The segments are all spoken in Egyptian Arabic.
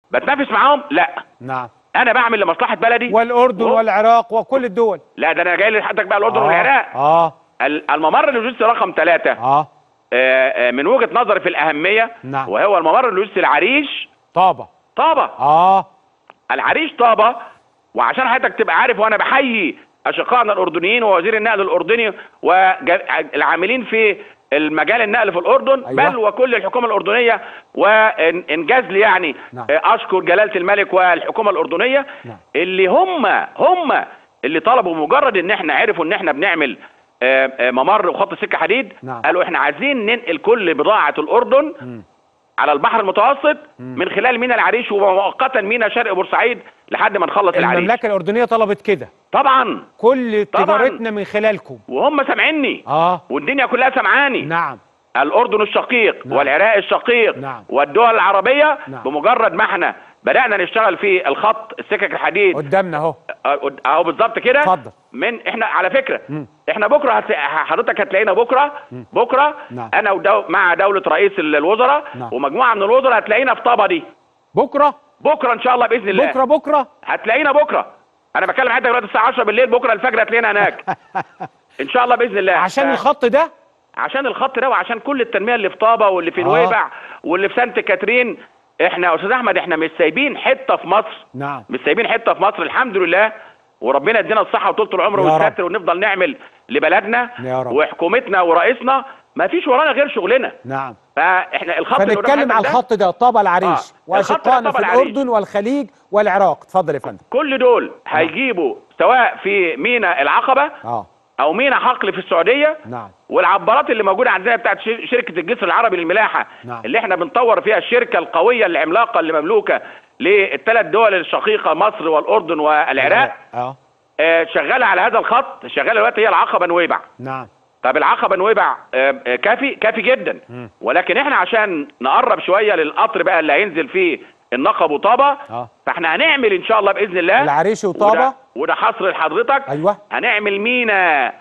بتنافس معاهم لا نعم انا بعمل لمصلحه بلدي والاردن وهو- والعراق وكل الدول لا ده انا جاي لحضرتك بقى الاردن آه، والعراق اه ال- الممر اللوجستي رقم ثلاثة اه من وجهه نظري في الاهميه نعم. وهو الممر اللوجستي العريش طابة طابه اه العريش طابه وعشان حضرتك تبقى عارف وانا بحيي اشقائنا الاردنيين ووزير النقل الاردني والعاملين في المجال النقل في الاردن أيوة. بل وكل الحكومه الاردنيه وانجاز لي يعني نعم. اشكر جلاله الملك والحكومه الاردنيه نعم. اللي هم هم اللي طلبوا مجرد ان احنا عرفوا ان احنا بنعمل آه، آه، ممر وخط سكه حديد نعم. قالوا احنا عايزين ننقل كل بضاعه الاردن على البحر المتوسط من خلال ميناء العريش ومؤقتا ميناء شرق بورسعيد لحد ما نخلص العريش المملكة الأردنية طلبت كده طبعا كل طبعاً. تجارتنا من خلالكم وهم سامعيني اه والدنيا كلها سامعاني نعم الاردن الشقيق نعم. والعراق الشقيق نعم. والدول العربيه نعم. بمجرد ما احنا بدانا نشتغل في الخط السكك الحديد قدامنا اهو اه اهو بالظبط كده اتفضل. من احنا على فكره مم. احنا بكره هت... حضرتك هتلاقينا بكره بكره نعم. انا ودو... مع دوله رئيس الوزراء نعم. ومجموعه من الوزراء هتلاقينا في طابه دي بكرة بكره ان شاء الله باذن الله بكرة بكرة هتلاقينا بكره انا بكلم حضرتك دلوقتي الساعه 10 بالليل بكره الفجر هتلاقينا هناك ان شاء الله باذن الله عشان ف- الخط ده عشان الخط ده وعشان كل التنميه اللي في طابه واللي في آه. نويبع واللي في سانت كاترين احنا يا استاذ احمد احنا مش سايبين حته في مصر نعم مش سايبين حته في مصر الحمد لله وربنا يدينا الصحه وطول العمر يا رب. والستر ونفضل نعمل لبلدنا يا رب. وحكومتنا ورئيسنا ما فيش ورانا غير شغلنا نعم فاحنا الخط اللي قدام فنتكلم حضرتك على ده، الخط ده طابة العريش آه. الخط ده واشقائنا طابة في العريش. الاردن والخليج والعراق اتفضل يا فندم كل دول هيجيبوا سواء في مينا العقبه اه او مينا حقل في السعوديه نعم والعبارات اللي موجوده عندنا بتاعت شر- شركه الجسر العربي للملاحه نعم. اللي احنا بنطور فيها الشركه القويه العملاقه اللي مملوكه للثلاث دول الشقيقه مصر والاردن والعراق اه آه شغاله على هذا الخط شغاله دلوقتي هي العقبه نويبع نعم طب العقبه نويبع آه آه، كافي كافي جدا مم. ولكن احنا عشان نقرب شويه للقطر بقى اللي هينزل فيه النقب وطابه اه فاحنا هنعمل ان شاء الله باذن الله العريش وطابة وده, وده حصر لحضرتك ايوه هنعمل مينا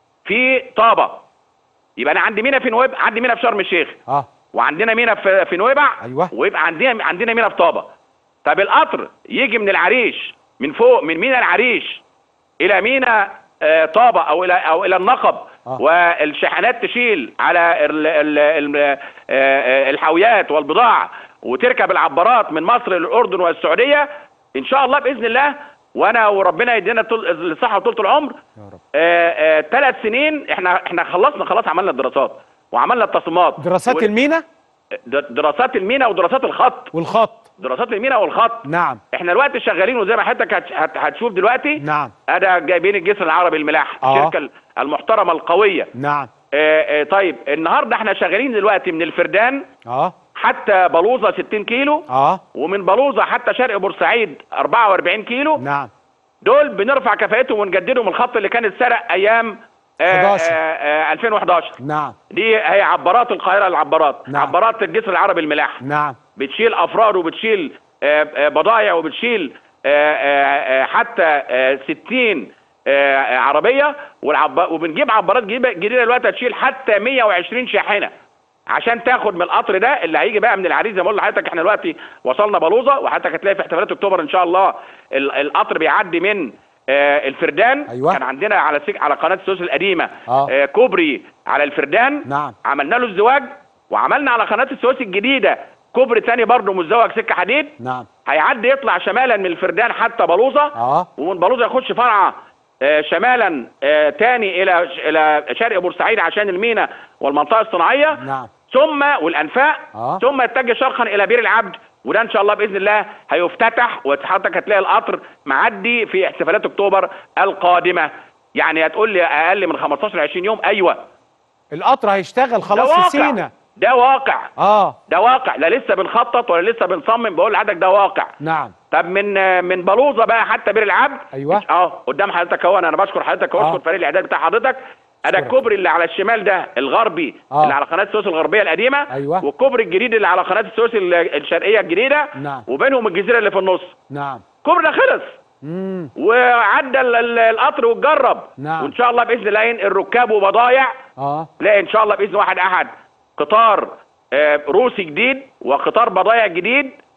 في طابه يبقى انا عندي مينا في نويبع عندي مينا في شرم الشيخ اه وعندنا مينا في في نويبع أيوة. ويبقى عندنا عندنا مينا في طابه طب القطر يجي من العريش من فوق من مينا العريش الى مينا آه، طابه او الى او الى النقب آه. والشاحنات تشيل على ال ال ال آه، آه، الحاويات والبضاعه وتركب العبارات من مصر للاردن والسعوديه ان شاء الله باذن الله وانا وربنا يدينا طول الصحه وطول العمر يا رب ثلاث سنين احنا احنا خلصنا خلاص عملنا الدراسات وعملنا التصميمات دراسات وال- المينا د- دراسات المينا ودراسات الخط والخط دراسات المينا والخط نعم احنا دلوقتي شغالين وزي ما حضرتك هت- هت- هتشوف دلوقتي نعم ادا جايبين الجسر العربي الملاح آه. الشركه المحترمه القويه نعم اه اه طيب النهارده احنا شغالين دلوقتي من الفردان اه حتى بلوزه 60 كيلو اه ومن بلوزه حتى شرق بورسعيد 44 كيلو نعم دول بنرفع كفاءتهم ونجددهم الخط اللي كان اتسرق ايام اه 11. اه اه 2011 نعم دي هي عبارات القاهره العبارات نعم. عبارات الجسر العربي الملاح نعم بتشيل افراد وبتشيل آه، آه، بضائع وبتشيل آه، آه، آه، حتى آه، 60 آه، آه، عربيه والعب- وبنجيب عبارات جديده جديدة دلوقتي هتشيل حتى 120 شاحنه عشان تاخد من القطر ده اللي هيجي بقى من العريس زي ما قلت لحضرتك احنا دلوقتي وصلنا بلوزه وحضرتك هتلاقي في احتفالات اكتوبر ان شاء الله ال- القطر بيعدي من آه، الفردان أيوة. كان عندنا على سك... على قناه السويس القديمه آه. آه، كوبري على الفردان نعم عملنا له الزواج وعملنا على قناه السويس الجديده كوبري تاني برضه مزدوج سكه حديد نعم هيعدي يطلع شمالا من الفردان حتى بلوزه اه ومن بلوزه يخش فرعه آه، شمالا آه، تاني الى الى شرق بورسعيد عشان المينا والمنطقه الصناعيه نعم ثم والانفاق آه. ثم يتجه شرقا الى بير العبد وده ان شاء الله باذن الله هيفتتح وحضرتك هتلاقي القطر معدي في احتفالات اكتوبر القادمه يعني هتقول لي اقل من 15 20 يوم ايوه القطر هيشتغل ده خلاص واقع في سينا ده واقع اه ده واقع لا لسه بنخطط ولا لسه بنصمم بقول لحضرتك ده واقع نعم طب من من بلوزه بقى حتى بير العبد أيوة. اه قدام حضرتك اهو انا بشكر حضرتك واشكر آه. فريق الاعداد بتاع حضرتك انا أشكرك. الكوبري اللي على الشمال ده الغربي آه. اللي على قناه السويس الغربيه القديمه أيوة. والكوبري الجديد اللي على قناه السويس ال- الشرقيه الجديده نعم. وبينهم الجزيره اللي في النص نعم الكوبري ده خلص امم وعدى ال- ال- القطر واتجرب نعم. وان شاء الله باذن الله ينقل ركاب وبضايع اه لا ان شاء الله باذن واحد احد قطار آه، روسي جديد وقطار بضايع جديد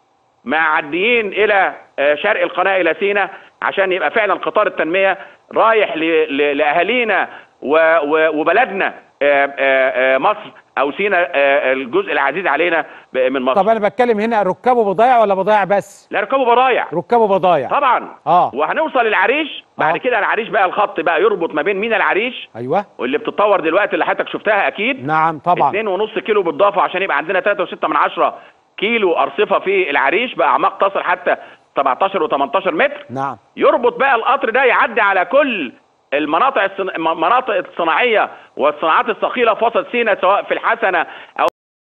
معديين الى آه، شرق القناه الى سينا عشان يبقى فعلا قطار التنميه رايح ل- ل- لاهالينا و- و- وبلدنا آه، آه، آه، مصر او سينا آه، الجزء العزيز علينا ب- من مصر طب انا بتكلم هنا ركابه بضايع ولا بضايع بس لا ركبوا برايع ركابه بضايع طبعا آه. وهنوصل العريش بعد آه. كده العريش بقى الخط بقى يربط ما بين مينا العريش ايوه واللي بتتطور دلوقتي اللي حضرتك شفتها اكيد نعم طبعا 2.5 كيلو بالضافه عشان يبقى عندنا 3.6 من عشرة كيلو ارصفه في العريش باعماق تصل حتى 17 و18 متر نعم يربط بقى القطر ده يعدي على كل المناطق الصن... المناطق الصناعيه والصناعات الثقيله في وسط سيناء سواء في الحسنه او